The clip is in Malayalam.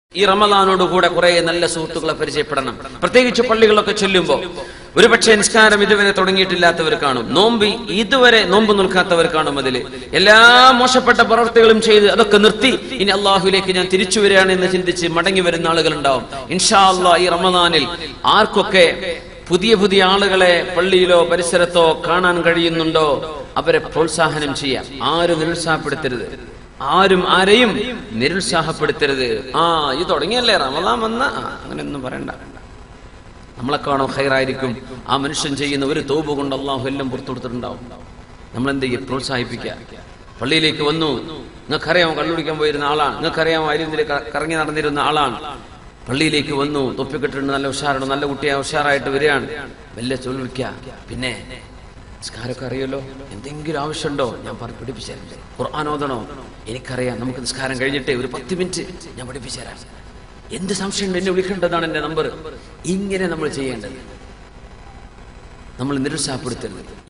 ഈ റമദാനോട് കൂടെ കുറെ നല്ല സുഹൃത്തുക്കളെ പരിചയപ്പെടണം പ്രത്യേകിച്ച് പള്ളികളൊക്കെ ചൊല്ലുമ്പോൾ ഒരുപക്ഷെ നിസ്കാരം ഇതുവരെ തുടങ്ങിയിട്ടില്ലാത്തവർ കാണും നോമ്പ് ഇതുവരെ നോമ്പ് നിൽക്കാത്തവർ കാണും അതില് എല്ലാ മോശപ്പെട്ട പ്രവർത്തികളും ചെയ്ത് അതൊക്കെ നിർത്തി ഇനി അള്ളാഹുലേക്ക് ഞാൻ തിരിച്ചു വരികയാണ് എന്ന് ചിന്തിച്ച് മടങ്ങി വരുന്ന ആളുകൾ ഉണ്ടാവും ഇൻഷാ അള്ളാ ഈ റമദാനിൽ ആർക്കൊക്കെ പുതിയ പുതിയ ആളുകളെ പള്ളിയിലോ പരിസരത്തോ കാണാൻ കഴിയുന്നുണ്ടോ അവരെ പ്രോത്സാഹനം ചെയ്യാം ആരും നിരുത്സാഹപ്പെടുത്തരുത് ആരും ആരെയും നിരുത്സാഹപ്പെടുത്തരുത് ആ ഇത് തുടങ്ങിയല്ലേ റമദാൻ വന്ന ആ, അങ്ങനെയൊന്നും പറയണ്ട നമ്മളെക്കാണോ ഹൈറായിരിക്കും ആ മനുഷ്യൻ ചെയ്യുന്ന ഒരു തോപ് കൊണ്ട് അള്ളാഹു എല്ലാം പുറത്തു കൊടുത്തിട്ടുണ്ടാവും നമ്മൾ എന്ത് ചെയ്യും പ്രോത്സാഹിപ്പിക്കുക പള്ളിയിലേക്ക് വന്നു നിങ്ങൾക്കറിയാമോ കള്ളുടിക്കാൻ പോയിരുന്ന ആളാണ് നിങ്ങൾക്കറിയാമോ അരിന്തിൽ കറങ്ങി നടന്നിരുന്ന ആളാണ് പള്ളിയിലേക്ക് വന്നു തൊപ്പിക്കെട്ടിട്ട് നല്ല ഉഷാറാണ് നല്ല കുട്ടിയെ ഉഷാറായിട്ട് വരികയാണ് വല്ല ചൊല്ലിക്ക പിന്നെ നിസ്കാരമൊക്കെ അറിയല്ലോ എന്തെങ്കിലും ആവശ്യമുണ്ടോ ഞാൻ പറഞ്ഞു പഠിപ്പിച്ചു ഖുർആൻ ഓതണോ എനിക്കറിയാം നമുക്ക് നിസ്കാരം കഴിഞ്ഞിട്ടേ ഒരു പത്ത് മിനിറ്റ് ഞാൻ പഠിപ്പിച്ചു തരാം എന്ത് സംശയമുണ്ട് എന്നെ വിളിക്കേണ്ടതാണ് എന്റെ നമ്പർ ഇങ്ങനെ നമ്മൾ ചെയ്യേണ്ടത് നമ്മൾ നിരുത്സാഹപ്പെടുത്തരുത്